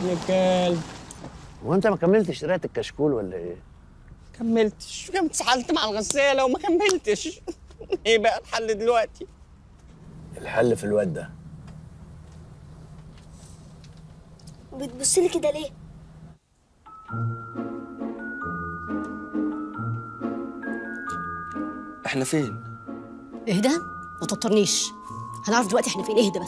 ابن الكلب هو انت ما كملتش قرايه الكشكول ولا ايه؟ كملتش كم اتسحلت مع الغسالة وما كملتش ايه بقى الحل دلوقتي الحل في الواد ده بتبص لي كده ليه احنا فين؟ اهدى ما توترنيش هنعرف دلوقتي احنا فين اهدى بس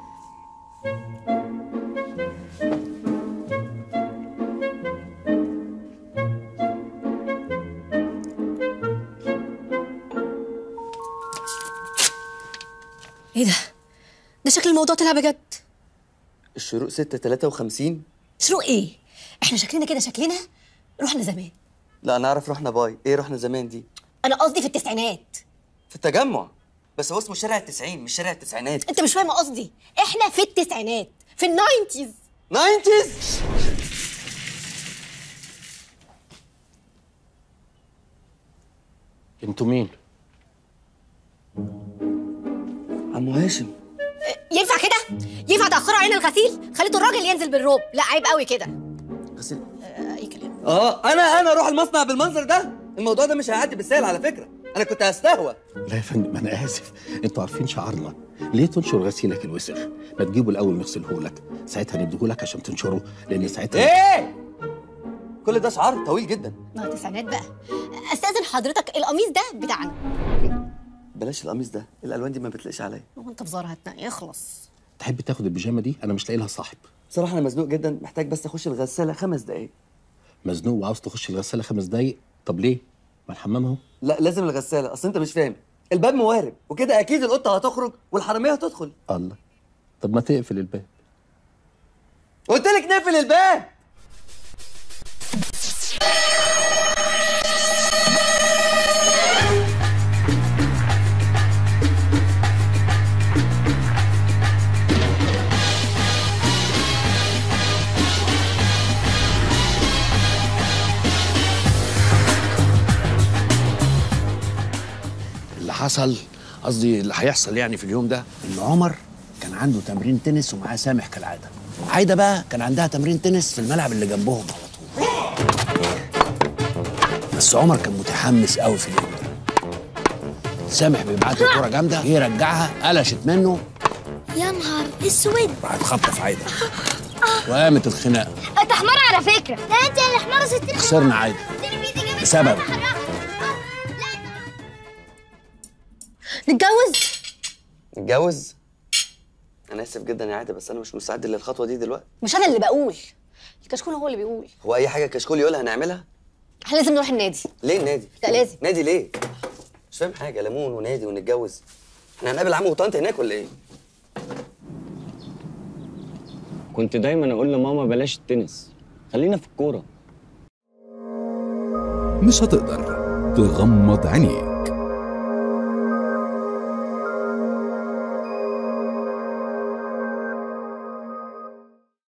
ايه ده ده شكل الموضوع طلع بجد الشروق 6 53 شروق ايه احنا شكلنا كده شكلنا رحنا زمان لا انا اعرف رحنا باي ايه رحنا زمان دي انا قصدي في التسعينات في التجمع بس هو اسمه شارع التسعين مش شارع التسعينات انت مش فاهم قصدي احنا في التسعينات في الناينتيز 90s انتوا مين؟ عمو هاشم ينفع كده ينفع تاخروا علينا الغسيل خليتوا الراجل ينزل بالروب لا عيب قوي كده غسيل آه، اي كلام اه انا انا اروح المصنع بالمنظر ده الموضوع ده مش هيعدي بالسهل على فكره انا كنت هستهوى لا يا فندم انا اسف انتوا عارفين شعارنا ليه تنشر غسيلك الوسخ ما تجيبه الاول نغسله لك ساعتها نديه لك عشان تنشره لان ساعتها ايه كل ده شعار طويل جدا ما هو التسعينات بقى استاذن حضرتك القميص ده بتاعنا بلاش القميص ده الالوان دي ما بتلاقيش عليا هو انت في زار هتنقي اخلص تحب تاخد البيجامه دي انا مش لاقي لها صاحب بصراحه انا مزنوق جدا محتاج بس اخش الغساله خمس دقايق مزنوق وعاوز تخش الغساله خمس دقايق طب ليه ما الحمام اهو لا لازم الغساله اصل انت مش فاهم الباب موارب وكده اكيد القطه هتخرج والحراميه هتدخل الله طب ما تقفل الباب قلت لك نقفل الباب اللي حصل قصدي اللي هيحصل يعني في اليوم ده ان عمر كان عنده تمرين تنس ومعاه سامح كالعاده عايده بقى كان عندها تمرين تنس في الملعب اللي جنبهم على طول بس عمر كان متحمس قوي في اليوم ده سامح بيبعت له كوره جامده جه يرجعها قلشت منه يا نهار اسود راحت خبطه في عايده وقامت الخناقه انت حمار على فكره لا انت اللي حمار ستين خسرنا عايده بسبب نتجوز نتجوز انا اسف جدا يا عادل بس انا مش مستعد للخطوه دي دلوقتي مش انا اللي بقول الكشكول هو اللي بيقول هو اي حاجه كشكول يقولها هنعملها احنا لازم نروح النادي ليه النادي لا لازم نادي ليه مش فاهم حاجه ليمون ونادي ونتجوز احنا هنقابل عمو وطنط هناك ولا ايه كنت دايما اقول لماما بلاش التنس خلينا في الكورة مش هتقدر تغمض عينيك